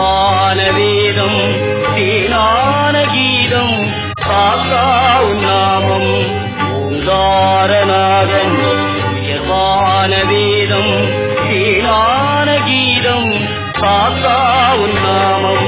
உயர்வான வேதம் தேனான கீதம் காக்கா நாமம் ஓங்காரநாதம் உயர்வான வேதம் தேனான கீதம் காக்கா நாமம்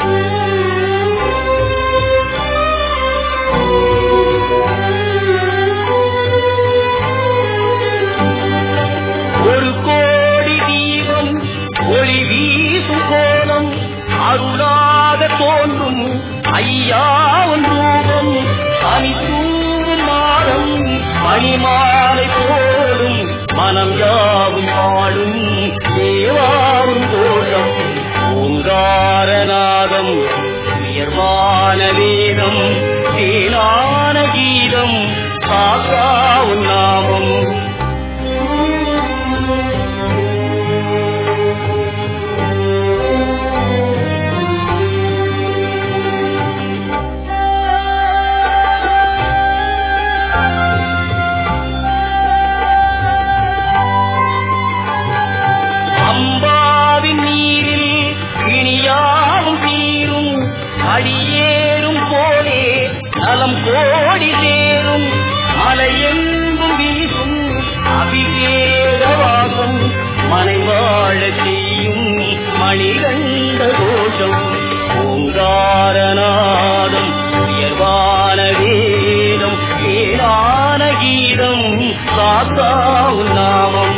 ஒரு கோடி தீபம் ஒளி வீசும் கோலம் அருளாக தோன்றும் ஐயாவின் ரூபம் தனித்தூரும் மாறம் மணிமாலை போடும் மனம் யாவும் பாடும் தேவாவும் கோஷம் ஓங்காரநாதம் உயர்வான வேதம் தேனான கீதம் காக்காவும் நாமம் அம்பாவின் நீரில் இனியாவும் தீரும் அடியேறும் போலே நலம் கோடி சேரும் மலையெங்கும் வீசும் அபிஷேகவாசம் மனை வாழ செய்யும் மணிகண்ட கோஷம் ஓங்காரநாதம் உயர்வான வேதம் பேரான கீதம் காத்தாவும் நாமம்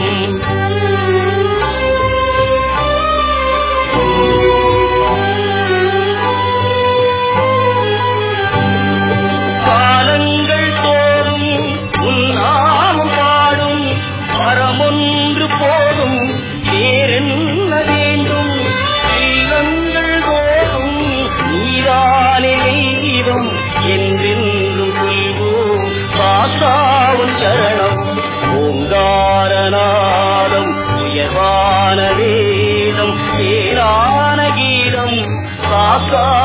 காலங்கள் தோறும் உன்னாமம் பாடும் மரமொன்று போதும் வேறென்ன வேண்டும் இல்லங்கள் தோறும் நீரானே தெய்வம் என்றென்றும் சொல்வோம் காசாவும் சரணம் ஓங்காரநாதம் உயர்வான வேதம் பேரான கீதம் காக்கா